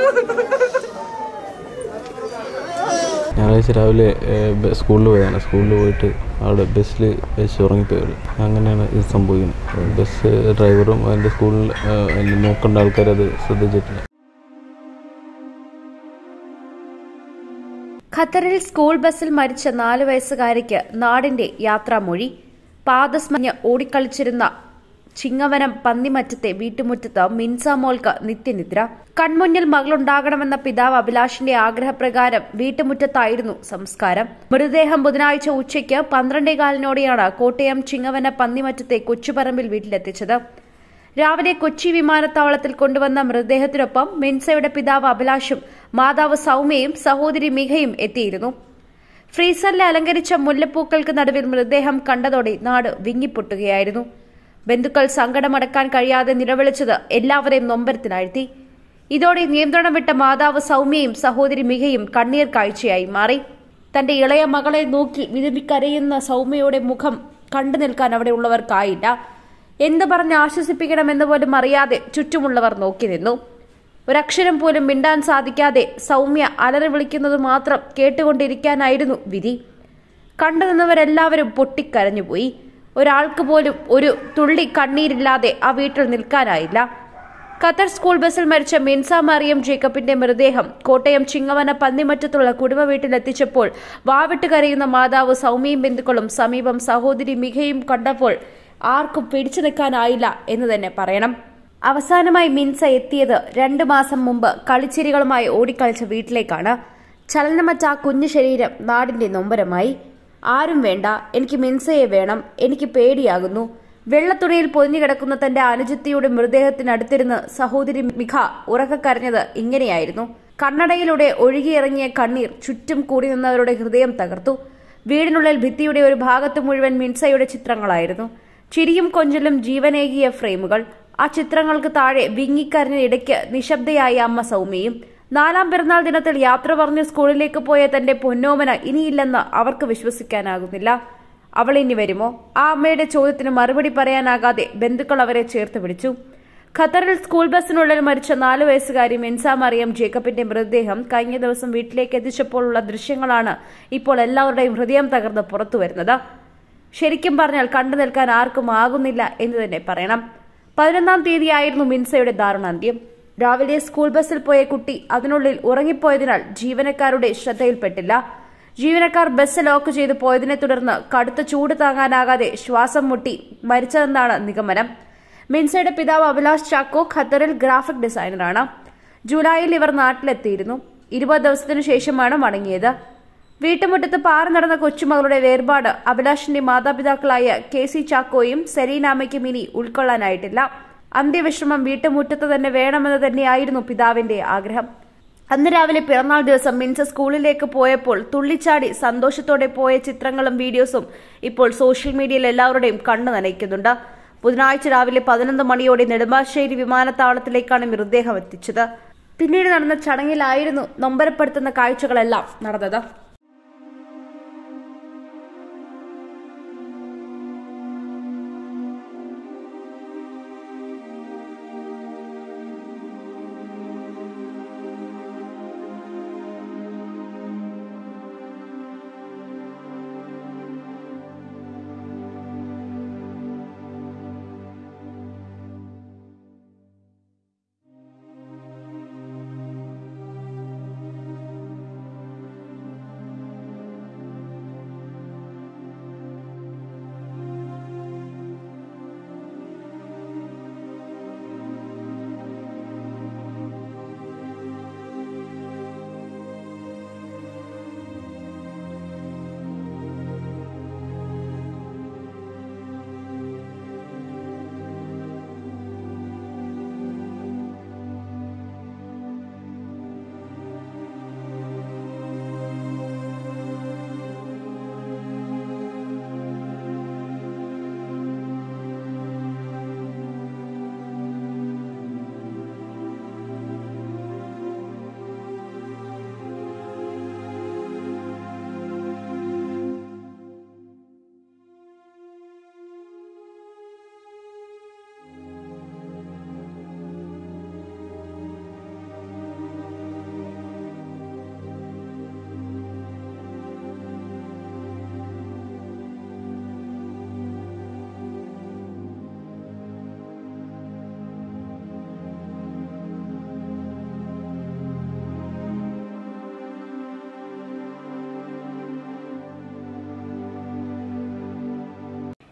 ഞായറാഴ്ച രാവിലെ സ്കൂളിൽ പോയതാണ് സ്കൂളിൽ പോയിട്ട് അവിടെ ബസ്സിൽ വെച്ച് ഉറങ്ങിപ്പോയത് അങ്ങനെയാണ് ഇത് സംഭവിക്കുന്നത് ബസ് ഡ്രൈവറും അതിൻ്റെ സ്കൂളിൽ അതിൻ്റെ നോക്കേണ്ട ആൾക്കാരത് ശ്രദ്ധിച്ചിട്ടില്ല ഖത്തറിൽ സ്കൂൾ ബസ്സിൽ മരിച്ച നാല് വയസ്സുകാരിക്ക് നാടിന്റെ യാത്രാമൊഴി പാദസ്മഞ്ഞ് ഓടിക്കളിച്ചിരുന്ന ചിങ്ങവനം പന്നിമറ്റത്തെ വീട്ടുമുറ്റത്ത് മിൻസ മോൾക്ക് നിത്യനിദ്ര കൺമുന്നിൽ മകളുണ്ടാകണമെന്ന പിതാവ് അഭിലാഷിന്റെ ആഗ്രഹപ്രകാരം വീട്ടുമുറ്റത്തായിരുന്നു സംസ്കാരം മൃതദേഹം ബുധനാഴ്ച ഉച്ചയ്ക്ക് പന്ത്രണ്ടേകാലിനോടെയാണ് കോട്ടയം ചിങ്ങവന പന്നിമറ്റത്തെ കൊച്ചുപറമ്പിൽ വീട്ടിലെത്തിച്ചത് രാവിലെ കൊച്ചി വിമാനത്താവളത്തിൽ കൊണ്ടുവന്ന മൃതദേഹത്തിനൊപ്പം മിൻസയുടെ പിതാവ് അഭിലാഷും മാതാവ് സൌമ്യയും സഹോദരി മിഘയും എത്തിയിരുന്നു ഫ്രീസറിൽ അലങ്കരിച്ച മുല്ലപ്പൂക്കൾക്ക് നടുവിൽ മൃതദേഹം കണ്ടതോടെ നാട് വിങ്ങിപ്പൊട്ടുകയായിരുന്നു ബന്ധുക്കൾ സങ്കടമടക്കാൻ കഴിയാതെ നിലവിളിച്ചത് എല്ലാവരെയും നൊമ്പരത്തിനാഴ്ത്തി ഇതോടെ നിയന്ത്രണം വിട്ട മാതാവ് സൌമ്യയും സഹോദരി മികയും കണ്ണീർ കാഴ്ചയായി മാറി തന്റെ ഇളയ മകളെ നോക്കി വിരമിക്കരയുന്ന സൌമ്യയുടെ മുഖം കണ്ടു നിൽക്കാൻ അവിടെ ഉള്ളവർക്കായില്ല എന്ത് പറഞ്ഞ് ആശ്വസിപ്പിക്കണമെന്ന് പോലും അറിയാതെ ചുറ്റുമുള്ളവർ നോക്കി നിന്നു ഒരക്ഷരം പോലും മിണ്ടാൻ സാധിക്കാതെ സൗമ്യ അലറി വിളിക്കുന്നത് മാത്രം കേട്ടുകൊണ്ടിരിക്കാനായിരുന്നു വിധി കണ്ടുനിന്നവരെല്ലാവരും പൊട്ടിക്കരഞ്ഞുപോയി ഒരാൾക്ക് പോലും ഒരു തുള്ളി കണ്ണീരില്ലാതെ ആ വീട്ടിൽ നിൽക്കാനായില്ല ഖത്തർ സ്കൂൾ ബസ്സിൽ മരിച്ച മിൻസ മറിയം ജേക്കബിന്റെ മൃതദേഹം കോട്ടയം ചിങ്ങവന പന്നിമറ്റത്തുള്ള കുടുംബ വീട്ടിലെത്തിച്ചപ്പോൾ വാവിട്ട് കരയുന്ന മാതാവ് സൗമ്യയും ബന്ധുക്കളും സമീപം സഹോദരി മികയും കണ്ടപ്പോൾ ആർക്കും പിടിച്ചു നിൽക്കാനായില്ല എന്ന് തന്നെ പറയണം അവസാനമായി മിൻസ എത്തിയത് രണ്ടു മാസം മുമ്പ് കളിച്ചിരികളുമായി ഓടിക്കളിച്ച വീട്ടിലേക്കാണ് ചലനമറ്റ ആ കുഞ്ഞു ശരീരം നാടിന്റെ നൊമ്പരമായി ആരും വേണ്ട എനിക്ക് മിൻസയെ വേണം എനിക്ക് പേടിയാകുന്നു വെള്ളത്തുണിയിൽ പൊതിഞ്ഞു കിടക്കുന്ന തന്റെ അനുജത്തിയുടെ മൃതദേഹത്തിനടുത്തിരുന്ന് സഹോദരി മിഖ ഉറക്കക്കരഞ്ഞത് ഇങ്ങനെയായിരുന്നു കണ്ണടയിലൂടെ ഒഴുകിയിറങ്ങിയ കണ്ണീർ ചുറ്റും കൂടി നിന്നവരുടെ ഹൃദയം തകർത്തു വീടിനുള്ളിൽ ഭിത്തിയുടെ ഒരു ഭാഗത്ത് മുഴുവൻ മിൻസയുടെ ചിത്രങ്ങളായിരുന്നു ചിരിയും കൊഞ്ചലും ജീവനേകിയ ഫ്രെയിമുകൾ ആ ചിത്രങ്ങൾക്ക് താഴെ വിങ്ങിക്കരഞ്ഞ ഇടയ്ക്ക് നിശബ്ദയായ അമ്മ സൗമ്യയും നാലാം പിറന്നാൾ ദിനത്തിൽ യാത്ര പറഞ്ഞ് സ്കൂളിലേക്ക് പോയ തന്റെ പൊന്നോമന ഇനിയില്ലെന്ന് അവർക്ക് വിശ്വസിക്കാനാകുന്നില്ല അവൾ ഇനി വരുമോ ആ അമ്മയുടെ ചോദ്യത്തിന് മറുപടി പറയാനാകാതെ ബന്ധുക്കൾ അവരെ ചേർത്ത് പിടിച്ചു ഖത്തറിൽ സ്കൂൾ ബസ്സിനുള്ളിൽ മരിച്ച നാലു വയസ്സുകാരി മിൻസ മറിയം ജേക്കബിന്റെ മൃതദേഹം കഴിഞ്ഞ ദിവസം വീട്ടിലേക്ക് എത്തിച്ചപ്പോഴുള്ള ദൃശ്യങ്ങളാണ് ഇപ്പോൾ എല്ലാവരുടെയും ഹൃദയം തകർന്ന് പുറത്തുവരുന്നത് ശരിക്കും പറഞ്ഞാൽ കണ്ടു നിൽക്കാൻ ആർക്കും ആകുന്നില്ല എന്ന് തന്നെ പറയണം പതിനൊന്നാം തീയതിയായിരുന്നു മിൻസയുടെ ദാരുണാന്ത്യം രാവിലെ സ്കൂൾ ബസ്സിൽ പോയ കുട്ടി അതിനുള്ളിൽ ഉറങ്ങിപ്പോയതിനാൽ ജീവനക്കാരുടെ ശ്രദ്ധയിൽപ്പെട്ടില്ല ജീവനക്കാർ ബസ് ലോക്ക് ചെയ്ത് പോയതിനെ തുടർന്ന് കടുത്ത ചൂട് താങ്ങാനാകാതെ ശ്വാസം മുട്ടി മരിച്ചതെന്നാണ് നിഗമനം മിൻസയുടെ പിതാവ് അഭിലാഷ് ചാക്കോ ഖത്തറിൽ ഗ്രാഫിക് ഡിസൈനറാണ് ജൂലൈയിൽ ഇവർ നാട്ടിലെത്തിയിരുന്നു ഇരുപത് ദിവസത്തിനു ശേഷമാണ് മടങ്ങിയത് വീട്ടുമുറ്റത്ത് പാറ നടന്ന കൊച്ചുമകളുടെ വേർപാട് അഭിലാഷിന്റെ മാതാപിതാക്കളായ കെ സി ചാക്കോയും സെലീനാമയ്ക്കും ഇനി ഉൾക്കൊള്ളാനായിട്ടില്ല അന്ത്യവിശ്രമം വീട്ടുമുറ്റത്ത് തന്നെ വേണമെന്ന് തന്നെയായിരുന്നു പിതാവിന്റെ ആഗ്രഹം അന്ന് രാവിലെ പിറന്നാൾ ദിവസം മിൻസ സ്കൂളിലേക്ക് പോയപ്പോൾ തുള്ളിച്ചാടി സന്തോഷത്തോടെ പോയ ചിത്രങ്ങളും വീഡിയോസും ഇപ്പോൾ സോഷ്യൽ മീഡിയയിൽ എല്ലാവരുടെയും കണ്ണു നനയ്ക്കുന്നുണ്ട് ബുധനാഴ്ച രാവിലെ പതിനൊന്ന് മണിയോടെ നെടുമ്പാശ്ശേരി വിമാനത്താവളത്തിലേക്കാണ് മൃതദേഹം എത്തിച്ചത് പിന്നീട് നടന്ന ചടങ്ങിലായിരുന്നു നൊമ്പരപ്പെടുത്തുന്ന കാഴ്ചകളെല്ലാം നടന്നത്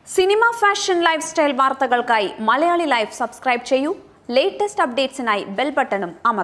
സിനിമ ഫാഷൻ ലൈഫ് സ്റ്റൈൽ വാർത്തകൾക്കായി മലയാളി ലൈഫ് സബ്സ്ക്രൈബ് ചെയ്യൂ ലേറ്റസ്റ്റ് അപ്ഡേറ്റ്സിനായി ബെൽ ബട്ടണും അമർ